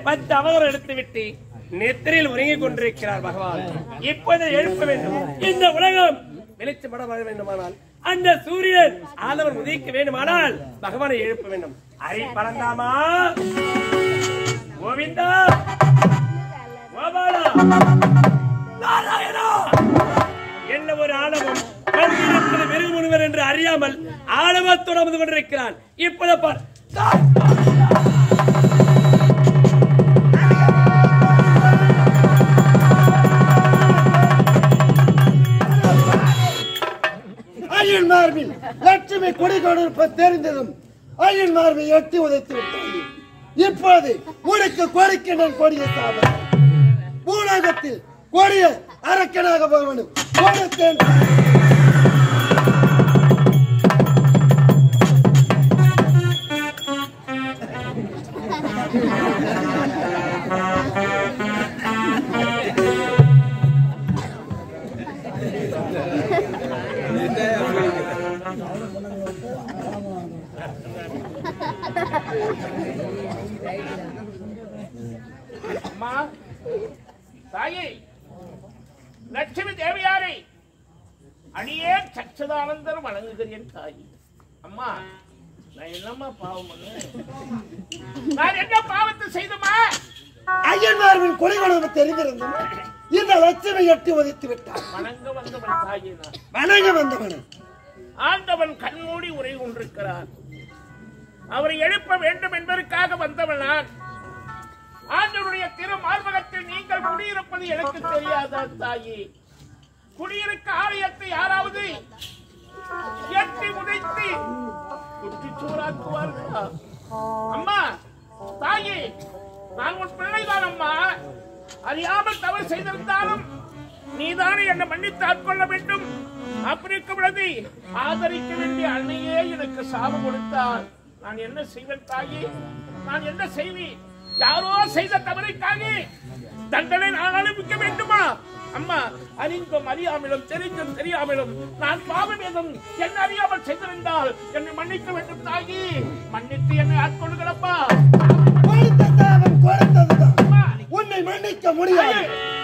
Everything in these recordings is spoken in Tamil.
பத்து அவதாரம் எடுத்து விட்டு நெத்திரியில் உறங்கிக் கொண்டிருக்கிறார் பகவான் இப்போது எழுப்ப வேண்டும் இந்த உலகம் வெளிச்சப்பட வர வேண்டுமானால் அந்த சூரியன் ஆதவன் உதிக்க வேண்டுமானால் பகவானை எழுப்ப வேண்டும் அரி பறந்தாமா கோவிந்தா கோபாலா நாராயணா என்ன ஒரு ஆணவம் கண்டிருப்பது வெறும் முனிவர் என்று அறியாமல் ஆணவத்தோடு அமர்ந்து கொண்டிருக்கிறான் இப்போது பார் ஐயன் மார்பில் லட்சுமி குடி கொடுப்ப தெரிந்ததும் ஐயன் மார்பை எட்டி உதைத்து விட்டாய் இப்போது உனக்கு கொடுக்கின்றன் கொடிய சாபம் பூலோகத்தில் கொடிய அரக்கனாக போவனும் கொடுத்தேன் அம்மா தாயே லட்சுமி தேவியாரை அடியே சச்சதானந்தர் வணங்குகிறேன் தாயி அம்மா நான் என்னம்மா பாவம் பண்ணேன் நான் என்ன பாவத்தை செய்தமா ஐயன் மார்பில் கொடி கொடுப்ப தெரிந்திருந்தும் இந்த லட்சுமி எட்டி உதைத்து விட்டார் வணங்க வந்தவன் தாயே நான் வணங்க வந்தவன் ஆண்டவன் கண்மூடி உரை கொண்டிருக்கிறார் அவரை எழுப்ப வேண்டும் என்பதற்காக வந்தவன் நான் ஆண்டவருடைய திரு மார்பகத்தில் நீங்கள் குடியிருப்பது எனக்கு தெரியாதா தாயே குடியிருக்க ஆலயத்தை யாராவது எட்டி உதைத்து குட்டிச்சோறாக்குவார்களா அம்மா தாயே நான் உன் பிள்ளைதான் அம்மா அறியாமல் தவறு செய்திருந்தாலும் நீதானே என்னை மன்னித்து ஆட்கொள்ள வேண்டும் அப்படி இருக்கும் பொழுது ஆதரிக்க வேண்டிய அன்னையே எனக்கு சாபம் கொடுத்தார் நான் என்ன செய்வேன் தாயே நான் என்ன செய்வேன் யாரோ செய்த தவறைக்காக தண்டனை நான் அனுபவிக்க வேண்டுமா அம்மா அறிந்தும் அறியாமலும் தெரிந்தும் தெரியாமலும் நான் பாவம் ஏதும் என்ன அறியாமல் செய்திருந்தால் என்னை மன்னிக்க வேண்டும் தாயி மன்னித்து என்னை ஆட்கொள்கிறப்பா கொடுத்த சாபம் கொடுத்ததுதான் உன்னை மன்னிக்க முடியாது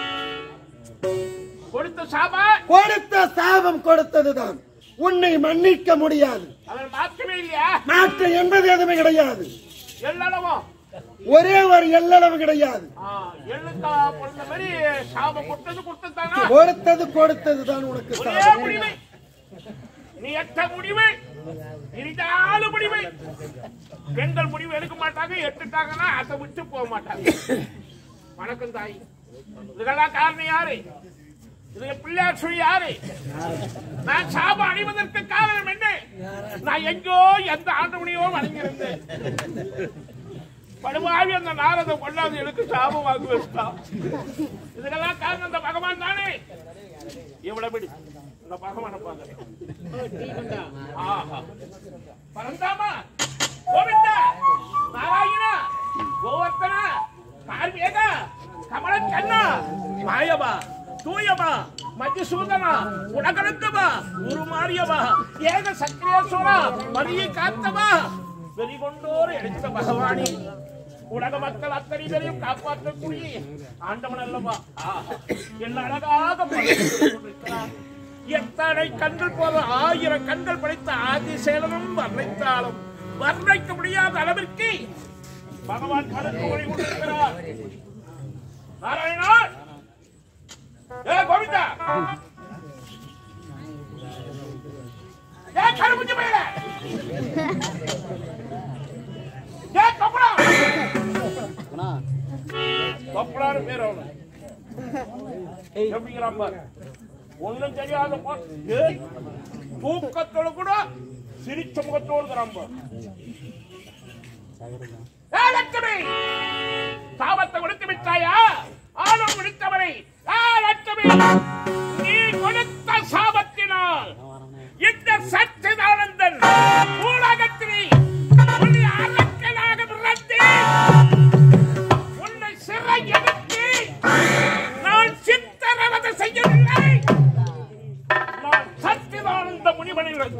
கொடுத்த சாபா கொடுத்த சாபம் கொடுத்ததுதான் உன்னை மன்னிக்க முடியாது அவர் மாற்றவே இல்லையா மாற்றம் என்பது எதுவுமே கிடையாது எல்லளவோ ஒரே ஒரு எல்லளவு கிடையாது எள்ளுக்கா பொழுத மாதிரி சாபம் கொடுத்தது கொடுத்ததானா கொடுத்தது கொடுத்ததுதான் உனக்கு ஒரே சாபம் முடிவு நீ எட்ட முடிவு இனிதான முடிவு பெண்கள் முடிவு எடுக்க மாட்டாங்க எட்டுட்டாங்கன்னா அதை விட்டு போக மாட்டாங்க வணக்கம் தாய் இதுக்கெல்லாம் காரணம் யாரு இதுக்கு பிள்ளையார் சொல்லி யாரு நான் சாபம் அணிவதற்கு காரணம் என்ன நான் எங்கோ எந்த ஆண்டவனையோ வணங்கியிருந்தேன் படுவாவி அந்த நாரதை கொண்டாந்து எனக்கு சாபம் வாங்கி வச்சுட்டான் இதுக்கெல்லாம் காரணம் இந்த பகவான் தானே இவ்வளவு பிடி இந்த பகவானை பாருங்க ஆஹா பரந்தாமா கோவிந்தா நாராயணா கோவர்த்தனா பார்வேகா கமல கண்ணா மாயவா தூயவா மதிசூதனா உலகழுத்தவா உருமாறியவா ஏக சக்கரேஸ்வரா மதியை காத்தவா வெறிகொண்டோர் எடுத்த பகவானி உலக மக்கள் அத்தனை பேரையும் காப்பாற்றக்கூடிய ஆண்டவன் அல்லவா ஆஹா, என்ன அழகாக படைத்துக் கொண்டிருக்கிறான். எத்தனை கண்கள் போல ஆயிரம் கண்கள் படைத்த ஆதிசேலனும் வர்ணித்தாலும் வர்ணிக்க முடியாத அளவிற்கு பகவான் கணக்கு ஒளி கொண்டிருக்கிறார் நாராயணா ஏ கோவிந்தா ஏ கருமுஞ்சி பையல ஏ கப்படா கப்படாரு பேர் அவனு எப்படிங்கிறான் பாரு ஒண்ணும் தெரியாத போ- ஏய், தூக்கத்தோட கூட சிரிச்ச முகத்தோடு இருக்கிறான் பாரு. ஏய், லட்சுமி சாபத்தை கொடுத்து விட்டாயா ஆணவம் கொடுத்தவரை ஏய், லட்சுமி நீ கொடுத்த சாபத்தினால் இந்த சச்சிதானந்தன் உலகத்திலே உன்னை அரக்கனாக விரட்டி உன்னை சிறை எடுத்து நான் சித்தரவதை செய்யவில்லை நான் சச்சிதானந்த முனிவனில்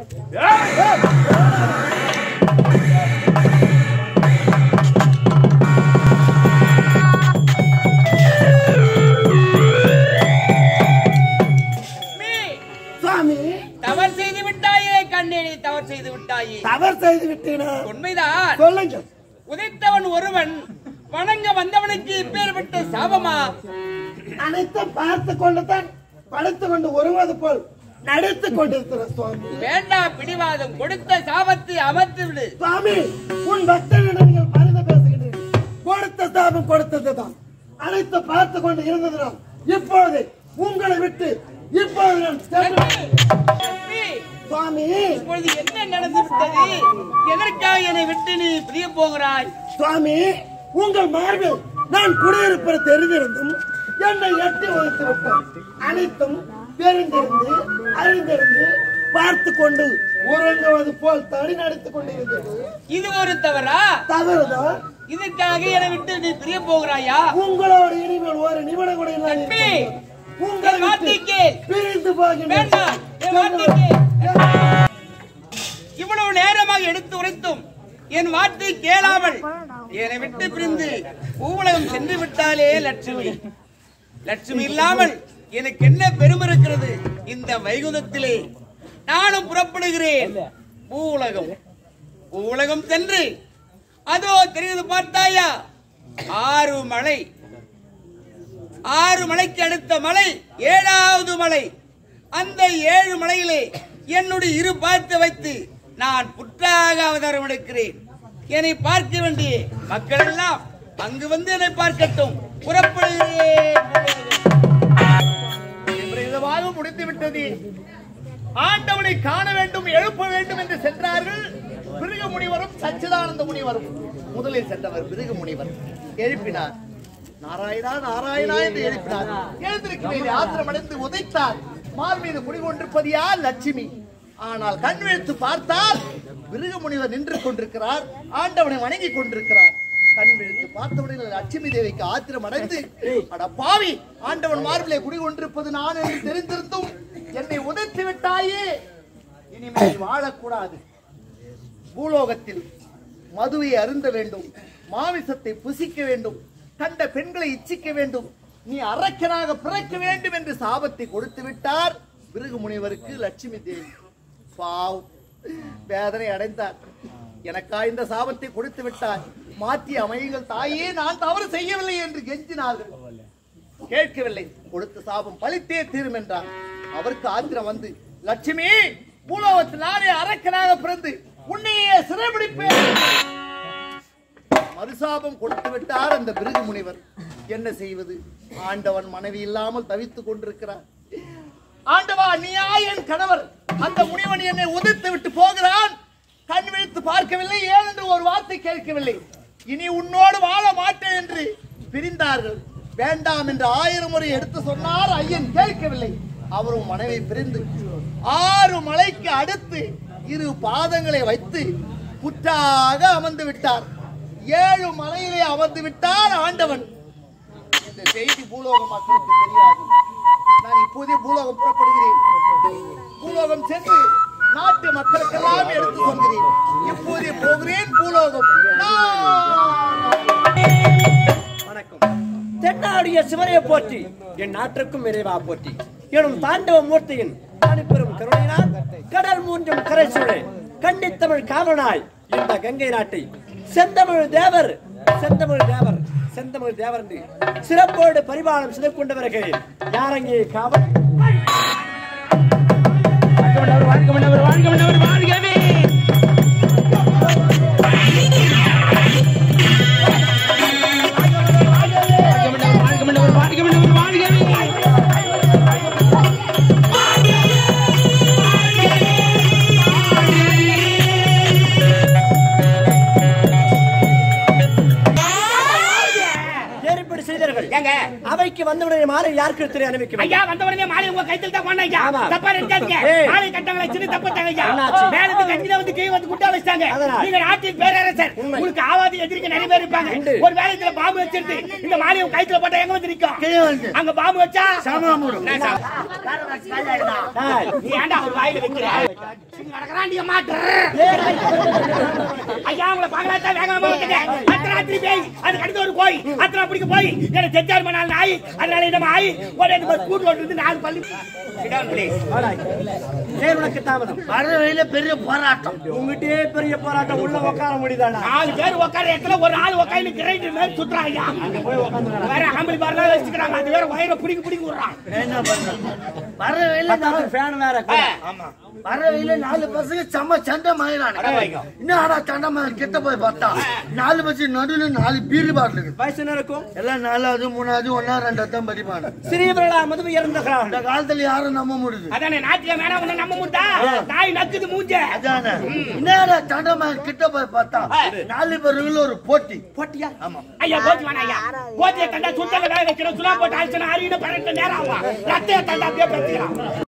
தவறு செய்து விட்டாயே தவறு செய்து விட்டேனா உண்மைதான் சொல்லுங்க உதைத்தவன் ஒருவன் வணங்க வந்தவனுக்கு இப்பேற்பட்ட சாபமா அனைத்தும் பார்த்து கொண்டுதான் படுத்து கொண்டு ஒருவது போல் நடித்துக் கொண்டிருக்கிற சுவாமி வேண்டாம் பிடிவாதம் கொடுத்த சாபத்தை அமர்த்து விடு சுவாமி உன் பக்தனிடம் நீங்கள் பரிந்து பேசுகிறீர்கள் கொடுத்த சாபம் கொடுத்ததுதான் அனைத்து பார்த்து கொண்டு இருந்ததுதான் இப்பொழுது உங்களை விட்டு இப்பொழுது நான் சென்று- தம்பி, சுவாமி இப்பொழுது என்ன நடந்து விட்டது எதற்காக என்னை விட்டு நீ பிரிய போகிறாய் சுவாமி உங்கள் மார்பில் நான் குடியிருப்பது தெரிந்திருந்தும் என்னை எட்டி வைத்து விட்டார் அனைத்தும் தெரிந்திருந்து அறிந்திருந்து பார்த்து கொண்டு உறங்குவது போல் தடி நடித்துக் கொண்டிருந்தது இது ஒரு தவறா தவறுதான் இதற்காக என்னை விட்டு நீ பிரிய போகிறாயா உங்களோட இனிமேல் ஒரு நிமிடம் கூட நான் இருக்க தம்பி, மாட்டேன். உங்களை என் வார்த்தை விட்டு கேள். பிரிந்து போகின்றேன் வேண்டாம், என் வார்த்தை கேள். இவ்வளவு நேரமாக எடுத்து உரைத்தும் என் வார்த்தை கேளாமல் என்னை விட்டு பிரிந்து பூவுலகம் சென்று விட்டாலே லட்சுமி லட்சுமி இல்லாமல் எனக்கு என்ன பெருமை இருக்கிறது இந்த வைகுந்தத்திலே நானும் புறப்படுகிறேன் பூவுலகம் பூவுலகம் சென்று அதோ தெரியுது பார்த்தாயா ஆறு மலை ஆறு மலைக்கு அடுத்த மலை ஏழாவது மலை அந்த ஏழு மலையிலே என்னுடைய இரு பார்த்து வைத்து நான் புற்றாக அவதாரம் எடுக்கிறேன் என்னை பார்க்க வேண்டிய மக்கள் எல்லாம் அங்கு வந்து என்னை பார்க்கட்டும் புறப்படுகிறேன் விபரீதமாக முடிந்து விட்டது ஆண்டவனை காண வேண்டும் எழுப்ப வேண்டும் என்று சென்றார்கள் பிருகு முனிவரும் சச்சிதானந்த முனிவரும் முதலில் சென்றவர் பிருகு முனிவர் எழுப்பினார் நாராயணா நாராயணா என்று எழுப்பினார் எழுந்திருக்க வேண்டிய ஆத்திரமடைந்து உதைத்தார் மார் மீது குடிகொண்டிருப்பது யார் லட்சுமி ஆனால் கண் விழித்து பார்த்தால் பிருகு முனிவர் நின்று கொண்டிருக்கிறார் ஆண்டவனை வணங்கிக் கொண்டிருக்கிறார் கண் விழித்து பார்த்தவுடன் லட்சுமி தேவிக்கு ஆத்திரம் அடைந்து அட பாவி ஆண்டவன் மார்பிலே குடிகொண்டிருப்பது நான் என்று தெரிந்திருந்தும் என்னை உதைத்து விட்டாயே இனிமேல் வாழக்கூடாது பூலோகத்தில் மதுவை அருந்த வேண்டும் மாமிசத்தை புசிக்க வேண்டும் கண்ட பெண்களை இச்சிக்க வேண்டும் நீ அரக்கனாக பிறக்க வேண்டும் என்று சாபத்தை கொடுத்து விட்டார் பிருகு முனிவருக்கு லட்சுமி தேவி பாவ் வேதனை அடைந்தார் எனக்கா இந்த சாபத்தை கொடுத்து விட்டார் மாற்றி அமையுங்கள் தாயே நான் தவறு செய்யவில்லை என்று கெஞ்சினார்கள் கேட்கவில்லை கொடுத்த சாபம் பழித்தே தீரும் என்றார் அவருக்கு ஆத்திரம் வந்து லட்சுமி பூலோகத்தில் நானே அரக்கனாக பிறந்து உன்னையே சிறைபிடிப்பேன் மறுசாபம் கொடுத்து விட்டார் அந்த பிருகு முனிவர் என்ன செய்வது ஆண்டவன் மனைவி இல்லாமல் தவித்துக் கொண்டிருக்கிறார் ஆண்டவா நீயா என் கணவர் அந்த முனிவன் என்னை உதிர்த்து விட்டு போகிறான் கண் விழித்து பார்க்கவில்லை ஏன் என்று ஒரு வார்த்தை கேட்கவில்லை இனி உன்னோடு வாழ மாட்டேன் என்று பிரிந்தார்கள் வேண்டாம் என்று ஆயிரம் முறை எடுத்து சொன்னார் ஐயன் கேட்கவில்லை அவரும் மனைவி பிரிந்து ஆறு மலைக்கு அடுத்து இரு பாதங்களை வைத்து புற்றாக அமர்ந்து விட்டார் ஏழு மலையிலே அமர்ந்து விட்டார் ஆண்டவன் இந்த செய்தி பூலோக மக்களுக்கு தெரியாது நான் இப்போதே பூலோகம் புறப்படுகிறேன் பூலோகம் சென்று நாட்டு மக்களுக்கெல்லாம் எடுத்து சொல்கிறேன் இப்போதே போகிறேன் பூலோகம் நான் வணக்கம் தென்னாடிய சிவனையை போற்றி என் நாட்டிற்கும் இறைவா போற்றி எனும் தாண்டவ மூர்த்தியின் தனிப்பெரும் கருணையினால் கடல் மூன்றும் கரை சூழே கண்டித்தமிழ் காவனாய் இந்த கங்கை நாட்டை செந்தமிழ் தேவர் செந்தமிழ் தேவர் செந்தமிழ் தேவர் என்று சிறப்போடு பரிபாலம் செய்து கொண்டு வருகிறேன் யாரங்கே காவல் ஏறிப்படி செய்தார்கள் ஏங்க அவைக்கு வந்தவுடனே மாலை யாருக்கு திரை அனுப்பிக்க ஐயா வந்த உடனே மாலை உங்க கைத்தில் தான் கொண்டாங்க ஐயா ஆமா. தப்பா நினைக்காதீங்க ஏய். மாலை கட்டங்களை சின்ன தப்பாங்க ஐயா என்னாச்சு? மேல இருந்து கஞ்சில வந்து கீழ வந்து குட்டா வச்சிட்டாங்க அதனால். நீங்க நாட்டின் பேரரசர் உண்மை. உங்களுக்கு ஆவாதி எதிரிக்க நிறைய பேர் இருப்பாங்க உண்டு. ஒரு வேலை இதுல பாம்பு வச்சிருந்து இந்த மாலை உங்க கைத்துல போட்டா எங்க வந்து நிக்கும் அங்க பாம்பு வச்சா நான் சாம- டேய், நீ ஏன்டா ஒரு வாயில வைக்கிற நடக்கிறாண்டிய மாட்டு ஐயா உங்களை பார்க்கலாம் தான் வேகமா வந்துட்டேன் அத்தராத்திரி பேய் அது கடித ஒரு கோய் அத்தரா பிடிக்க போய் என்ன தெச்சார் மணால் நாய் அதனால இந்த ஆயி ஒரு ரெண்டு பேர் கூட்டு ஓட்டு நாலு பள்ளி Sit down, please. ஏன் உனக்கு தாமதம் வர வழியில பெரிய போராட்டம் உங்ககிட்டயே பெரிய போராட்டம் உள்ள உட்கார முடியுதாடா நாலு பேர் உட்கார இடத்துல ஒரு ஆள் உட்காந்து கிரைண்டர் மாதிரி சுத்துறான் ஐயா வேற ஆம்பளை பாருலாம் வச்சுக்கிறாங்க அது வேற வயிறை பிடிக்க பிடிக்க விடுறான் என்ன பண்றது வர வழியில நாலு ஃபேன் வேற கூட. ஆமா வர வழியில நாலு பசங்க செம்ம சண்டை மாயிறாங்க இன்னும் ஆனா சண்டை மகன் கிட்ட போய் பார்த்தா நாலு பசங்க நடுவுல நாலு பீர் பாட்டில் இருக்கு வயசு என்ன இருக்கும் எல்லாம் நாலாவது மூணாவது ஒன்னா ரெண்டாவது தான் படிப்பாங்க சிறியவர்களா மதுவு இறந்துகிறார்கள் இந்த காலத்துல யாரும் நம்ப முடியுது அதானே நாட்டில வேணா உன்னை நம்ப முடியா நாய் நக்குது மூஞ்ச அதானே இன்னும் சண்டை மகன் கிட்ட போய் பார்த்தா நாலு பேருக்குள்ள ஒரு போட்டி போட்டியா ஐயா போச்சு வேணா ஐயா போத்திய தண்டா சுத்தல வேக வைக்கிறோம் சுலா போட்டு ஆயிடுச்சுன்னா அரியணும் பன்னெண்டு நேரம் ஆகும் ரத்தைய தண்டா அப்படியே பிரச்சிக்கிறான்